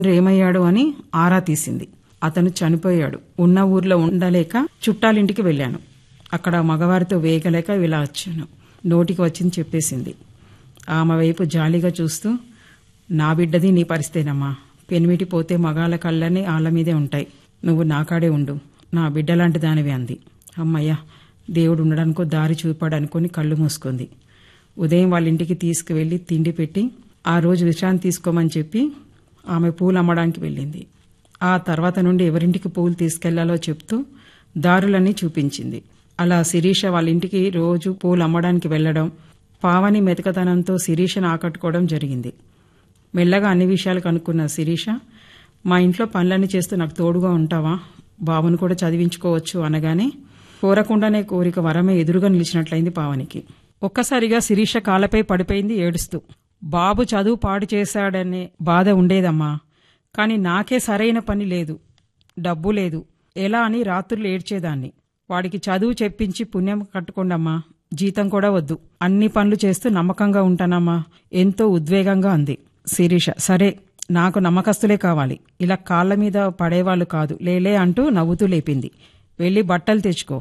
ఏమయ్యాడు అని ఆరా తీసింది అతను చనిపోయాడు ఉన్న ఊర్లో ఉండలేక చుట్టాలింటికి వెళ్ళాను అక్కడ మగవారితో వేయగలేక ఇలా వచ్చాను నోటికి వచ్చింది చెప్పేసింది ఆమె వైపు జాలిగా చూస్తూ నా బిడ్డది నీ పరిస్థితేనమ్మా పెనిమిటి పోతే మగాళ్ళ కళ్ళని ఆళ్ళ మీదే ఉంటాయి నువ్వు నాకాడే ఉండు నా బిడ్డ లాంటి దానివి అంది అమ్మయ్య దేవుడు ఉండడానికో దారి చూపాడు అనుకుని కళ్ళు మూసుకుంది ఉదయం వాళ్ళ ఇంటికి తీసుకువెళ్ళి తిండి పెట్టి ఆ రోజు విశ్రాంతి తీసుకోమని చెప్పి ఆమె పూలు అమ్మడానికి వెళ్ళింది ఆ తర్వాత నుండి ఎవరింటికి పూలు తీసుకెళ్లాలో చెప్తూ దారులన్నీ చూపించింది అలా శిరీష వాళ్ళ ఇంటికి రోజు పూలు అమ్మడానికి వెళ్లడం పావని మెతకతనంతో శిరీషను ఆకట్టుకోవడం జరిగింది మెల్లగా అన్ని విషయాలు కనుక్కున్న శిరీష మా ఇంట్లో పనులన్నీ చేస్తూ నాకు తోడుగా ఉంటావా బాబును కూడా చదివించుకోవచ్చు అనగానే కోరకుండానే కోరిక వరమే ఎదురుగా నిలిచినట్లయింది పావనికి ఒక్కసారిగా శిరీష కాళ్ళపై పడిపోయింది ఏడుస్తూ బాబు చదువు పాడు చేశాడనే బాధ ఉండేదమ్మా కానీ నాకే సరైన పని లేదు డబ్బు లేదు ఎలా అని రాత్రులు ఏడ్చేదాన్ని వాడికి చదువు చెప్పించి పుణ్యం కట్టుకోండమ్మా జీతం కూడా వద్దు అన్ని పనులు చేస్తూ నమ్మకంగా ఉంటానమ్మా ఎంతో ఉద్వేగంగా అంది శిరీష సరే నాకు నమ్మకస్తులే కావాలి ఇలా కాళ్ళ మీద పడేవాళ్ళు కాదు లేలే అంటూ నవ్వుతూ లేపింది వెళ్ళి బట్టలు తెచ్చుకో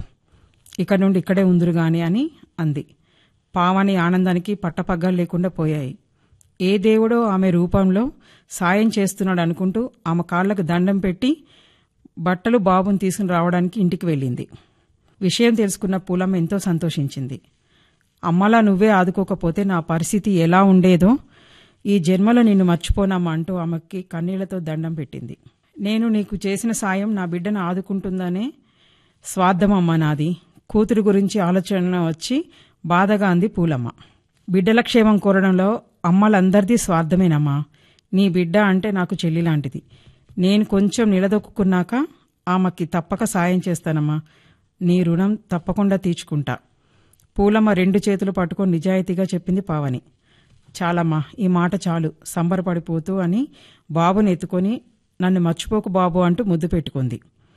ఇక నుండి ఇక్కడే ఉందురు గాని అని అంది పావని ఆనందానికి పట్టపగ్గాలు లేకుండా పోయాయి ఏ దేవుడో ఆమె రూపంలో సాయం చేస్తున్నాడు అనుకుంటూ ఆమె కాళ్లకు దండం పెట్టి బట్టలు బాబుని తీసుకుని రావడానికి ఇంటికి వెళ్ళింది విషయం తెలుసుకున్న పూలమ్మ ఎంతో సంతోషించింది అమ్మలా నువ్వే ఆదుకోకపోతే నా పరిస్థితి ఎలా ఉండేదో ఈ జన్మలో నిన్ను మర్చిపోనమ్మా అంటూ ఆమెకి కన్నీళ్లతో దండం పెట్టింది నేను నీకు చేసిన సాయం నా బిడ్డను ఆదుకుంటుందనే స్వార్థమమ్మ నాది కూతురు గురించి ఆలోచన వచ్చి బాధగా అంది పూలమ్మ బిడ్డల క్షేమం కోరడంలో అమ్మలందరిది స్వార్థమేనమ్మా నీ బిడ్డ అంటే నాకు చెల్లి లాంటిది నేను కొంచెం నిలదొక్కున్నాక ఆమెకి తప్పక సాయం చేస్తానమ్మా నీ రుణం తప్పకుండా తీర్చుకుంటా పూలమ్మ రెండు చేతులు పట్టుకొని నిజాయితీగా చెప్పింది పావని చాలమ్మా ఈ మాట చాలు సంబరపడిపోతూ అని బాబుని ఎత్తుకొని నన్ను మర్చిపోకు బాబు అంటూ ముద్దు పెట్టుకుంది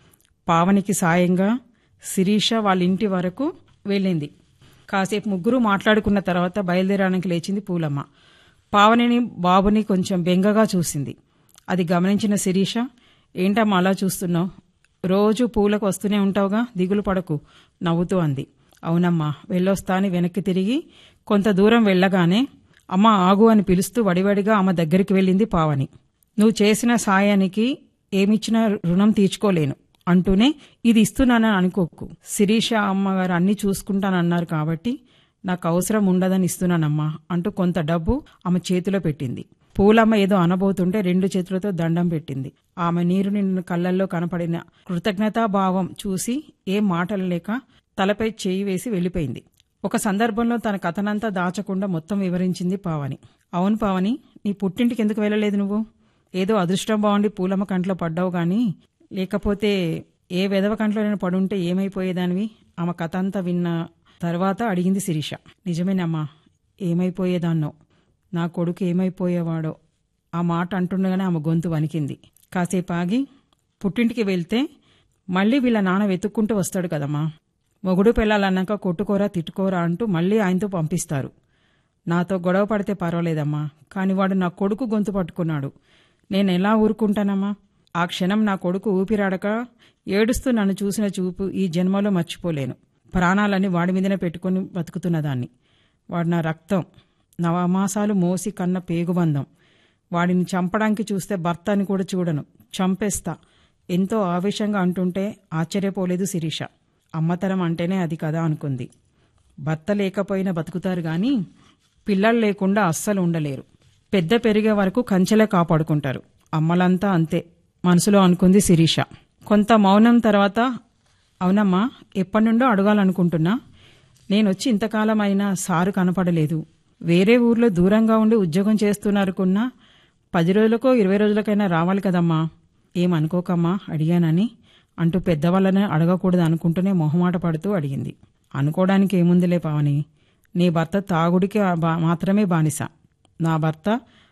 పావనికి సాయంగా శిరీష వాళ్ళ ఇంటి వరకు వెళ్ళింది కాసేపు ముగ్గురు మాట్లాడుకున్న తర్వాత బయలుదేరడానికి లేచింది పూలమ్మ పావనిని బాబుని కొంచెం బెంగగా చూసింది అది గమనించిన శిరీష ఏంటమ్మా అలా చూస్తున్నావు రోజు పూలకు వస్తూనే ఉంటావుగా దిగులు పడకు నవ్వుతూ అంది అవునమ్మా వెళ్ళొస్తా అని వెనక్కి తిరిగి కొంత దూరం వెళ్ళగానే అమ్మ ఆగు అని పిలుస్తూ వడివడిగా ఆమె దగ్గరికి వెళ్ళింది పావని నువ్వు చేసిన సాయానికి ఏమిచ్చినా రుణం తీర్చుకోలేను అంటూనే ఇది ఇస్తున్నానని అనుకోకు శిరీష అమ్మగారు అన్ని చూసుకుంటానన్నారు కాబట్టి నాకు అవసరం ఉండదని ఇస్తున్నానమ్మా అంటూ కొంత డబ్బు ఆమె చేతిలో పెట్టింది పూలమ్మ ఏదో అనబోతుంటే రెండు చేతులతో దండం పెట్టింది ఆమె నీరు నిండిన కళ్ళల్లో కనపడిన కృతజ్ఞతాభావం చూసి ఏం మాటలు లేక తలపై చేయి వేసి వెళ్ళిపోయింది ఒక సందర్భంలో తన కథనంతా దాచకుండా మొత్తం వివరించింది పావని అవును పావని నీ పుట్టింటికి ఎందుకు వెళ్ళలేదు నువ్వు ఏదో అదృష్టం బాగుండి పూలమ్మ కంట్లో పడ్డావు గాని లేకపోతే ఏ వెధవ కంట్లో నేను పడుంటే ఏమైపోయేదానివి ఆమె కథ అంతా విన్న తర్వాత అడిగింది శిరీష నిజమేనమ్మా ఏమైపోయేదాన్నో నా కొడుకు ఏమైపోయేవాడో ఆ మాట అంటుండగానే ఆమె గొంతు వణికింది కాసేపు ఆగి పుట్టింటికి వెళ్తే మళ్ళీ వీళ్ళ నాన్న వెతుక్కుంటూ వస్తాడు కదమ్మా మొగుడు పెళ్ళాలన్నాక కొట్టుకోరా తిట్టుకోరా అంటూ మళ్ళీ ఆయనతో పంపిస్తారు నాతో గొడవ పడితే పర్వాలేదమ్మా కానీ వాడు నా కొడుకు గొంతు పట్టుకున్నాడు నేను ఎలా ఊరుకుంటానమ్మా ఆ క్షణం నా కొడుకు ఊపిరాడక ఏడుస్తూ నన్ను చూసిన చూపు ఈ జన్మలో మర్చిపోలేను ప్రాణాలని వాడి మీదనే పెట్టుకుని బతుకుతున్నదాన్ని వాడు నా రక్తం నవమాసాలు మోసి కన్న పేగుబంధం వాడిని చంపడానికి చూస్తే భర్త అని కూడా చూడను చంపేస్తా ఎంతో ఆవేశంగా అంటుంటే ఆశ్చర్యపోలేదు శిరీష అమ్మతరం అంటేనే అది కదా అనుకుంది భర్త లేకపోయినా బతుకుతారు గాని పిల్లలు లేకుండా అస్సలు ఉండలేరు పెద్ద పెరిగే వరకు కంచెలే కాపాడుకుంటారు అమ్మలంతా అంతే మనసులో అనుకుంది శిరీష కొంత మౌనం తర్వాత అవునమ్మా ఎప్పటి నుండో అడగాలనుకుంటున్నా నేనొచ్చి ఇంతకాలం అయినా సారు కనపడలేదు వేరే ఊర్లో దూరంగా ఉండి ఉద్యోగం చేస్తున్నారుకున్నా పది రోజులకో ఇరవై రోజులకైనా రావాలి కదమ్మా ఏమనుకోకమ్మా అడిగానని అంటూ పెద్దవాళ్ళని అడగకూడదు అనుకుంటూనే మొహమాట పడుతూ అడిగింది అనుకోవడానికి ఏముందిలే పావని నీ భర్త తాగుడికి బా- మాత్రమే బానిస నా భర్త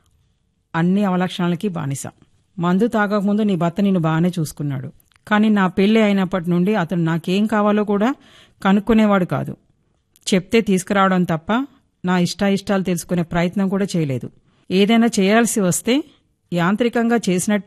అన్ని అవలక్షణాలకి బానిస మందు తాగకముందు నీ భర్త నిన్ను బాగానే చూసుకున్నాడు కానీ నా పెళ్లి అయినప్పటి నుండి అతను నాకేం కావాలో కూడా కనుక్కునేవాడు కాదు చెప్తే తీసుకురావడం తప్ప నా ఇష్టాయిష్టాలు తెలుసుకునే ప్రయత్నం కూడా చేయలేదు ఏదైనా చేయాల్సి వస్తే యాంత్రికంగా చేసినట్టే